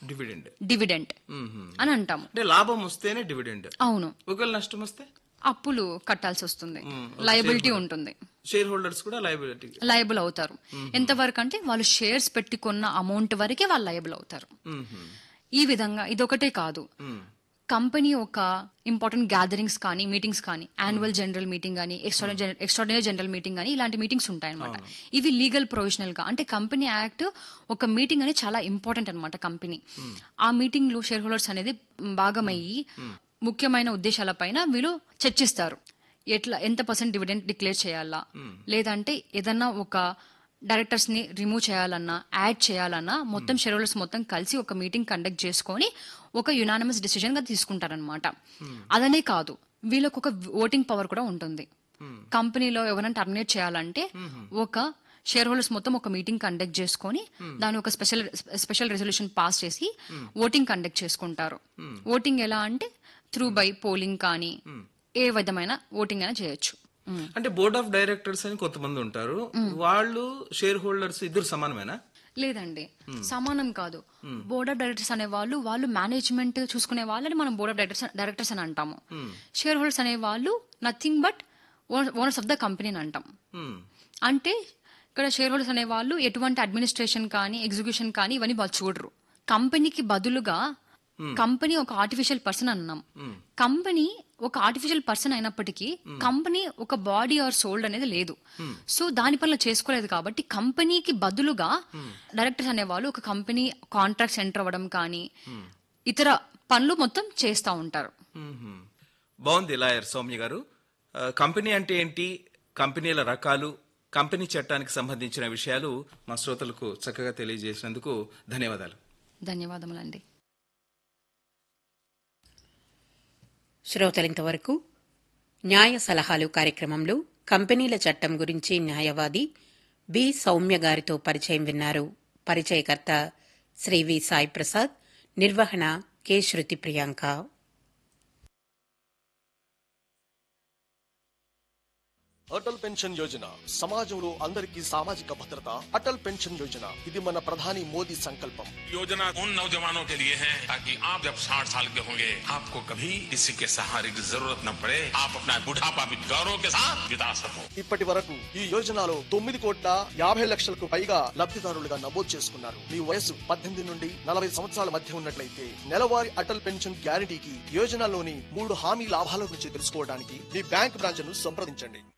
Dividend dividend అని అంటాము అంటే లాభం వస్తేనే డివిడెండ్ అవును ఒకవేళ నష్టం వస్తే అప్పులు కట్టాల్సి వస్తుంది లయబిలిటీ ఉంటుంది షేర్ హోల్డర్స్ కూడా లయబిలిటీ లయబుల్ అవుతారు ఎంతవరకు అంటే వాళ్ళు షేర్స్ పెట్టుకున్న అమౌంట్ వరకే వాళ్ళు లయబుల్ అవుతారు ఈ విధంగా ఇదొకటే కాదు కంపెనీ ఒక ఇంపార్టెంట్ గ్యాదరింగ్స్ కానీ మీటింగ్స్ కానీ యాన్యువల్ జనరల్ మీటింగ్ కానీ ఎక్స్ట్రాడినరీ జనరల్ మీటింగ్ కానీ ఇలాంటి మీటింగ్స్ ఉంటాయి అనమాట ఇవి లీగల్ ప్రొవిజనల్ గా అంటే కంపెనీ యాక్ట్ ఒక మీటింగ్ అనేది చాలా ఇంపార్టెంట్ అనమాట కంపెనీ ఆ మీటింగ్ లో షేర్ హోల్డర్స్ అనేది భాగమయ్యి ముఖ్యమైన ఉద్దేశాలపైన వీళ్ళు చర్చిస్తారు ఎట్లా ఎంత పర్సెంట్ డివిడెంట్ డిక్లేర్ చేయాలా లేదంటే ఏదన్నా ఒక డైరెక్టర్స్ ని రిమూవ్ చేయాలన్నా యాడ్ చేయాలన్నా మొత్తం షేర్ హోల్డర్స్ మొత్తం కలిసి ఒక మీటింగ్ కండక్ట్ చేసుకొని ఒక యునానిమస్ డిసిజన్ గా తీసుకుంటారనమాట అదనే కాదు వీళ్ళకు ఒక ఓటింగ్ పవర్ కూడా ఉంటుంది కంపెనీలో ఎవరైనా టర్మినేట్ చేయాలంటే ఒక షేర్ హోల్డర్స్ మొత్తం ఒక మీటింగ్ కండక్ట్ చేసుకొని దాని ఒక స్పెషల్ స్పెషల్ రెజల్యూషన్ పాస్ చేసి ఓటింగ్ కండక్ట్ చేసుకుంటారు ఓటింగ్ ఎలా అంటే త్రూ బై పోలింగ్ కానీ ఏ విధమైన ఓటింగ్ అయినా చేయొచ్చు ఉమ్. అంటే బోర్డ్ ఆఫ్ డైరెక్టర్స్ అని కొంతమంది ఉంటారు వాళ్ళు షేర్ హోల్డర్స్ ఇద్దరు సమానమేనా లేదండి సమానం కాదు బోర్డ్ ఆఫ్ డైరెక్టర్స్ అనే వాళ్ళు వాళ్ళు మేనేజ్మెంట్ చూసుకునే వాళ్ళని మనం బోర్డ్ ఆఫ్ డైరెక్టర్స్ డైరెక్టర్స్ అని అంటాము షేర్ హోల్డర్స్ అనే వాళ్ళు nothing but owners of the company అని అంటాం Hmm. అంటే ఇక్కడ షేర్ హోల్డర్స్ అనే వాళ్ళు ఎటువంటి అడ్మినిస్ట్రేషన్ కానీ ఎగ్జిక్యూషన్ కానీ ఇవన్నీ వాళ్ళు చూడరు కంపెనీకి బదులుగా కంపెనీ ఒక ఆర్టిఫిషియల్ పర్సన్ అన్నాం కంపెనీ ఒక ఆర్టిఫిషియల్ పర్సన్ అయినప్పటికీ కంపెనీ ఒక బాడీ ఆర్ సోల్డ్ అనేది లేదు సో దాని పనులు చేసుకోలేదు కాబట్టి కంపెనీకి బదులుగా డైరెక్టర్స్ అనేవాళ్ళు ఒక కంపెనీ కాంట్రాక్ట్స్ ఎంటర్ అవ్వడం కానీ ఇతర పనులు మొత్తం చేస్తూ ఉంటారు మ్మ్. బాగుంది లాయర్ సౌమ్య గారు ఆ, కంపెనీ అంటే ఏంటి కంపెనీల రకాలు కంపెనీ చట్టానికి సంబంధించిన విషయాలు మా శ్రోతలకు చక్కగా తెలియజేసినందుకు ధన్యవాదాలు ధన్యవాదములండి శ్రోతలింతవరకు న్యాయ సలహాలు కార్యక్రమంలో కంపెనీల చట్టం గురించి న్యాయవాది బి సౌమ్య గారితో పరిచయం విన్నారు పరిచయకర్త శ్రీ వి సాయి ప్రసాద్ నిర్వహణ కె శృతి ప్రియాంక అటల్ పెన్షన్ యోజన సమాజంలో అందరికీ సామాజిక భద్రత అటల్ పెన్షన్ యోజన ఇది మన ప్రధాని మోదీ సంకల్పం योजना उन नौजवानों के लिए है ताकि आप जब 60 साल के होंगे आपको कभी किसी के सहारे की जरूरत न पड़े आप अपना बुढ़ापा भी गौरव के साथ बिता सको ఇప్పటి వరకు ఈ యోజనలో తొమ్మిది కోట్ల యాభై లక్షలకు పైగా లబ్ధిదారులుగా నమోదు చేసుకున్నారు మీ వయసు పద్దెనిమిది నుండి నలభై సంవత్సరాల మధ్య ఉన్నట్లయితే నెలవారీ అటల్ పెన్షన్ గ్యారంటీకి యోజనలోని మూడు హామీ లాభాల గురించి తెలుసుకోవడానికి మీ బ్యాంక్ బ్రాంచ్ను సంప్రదించండి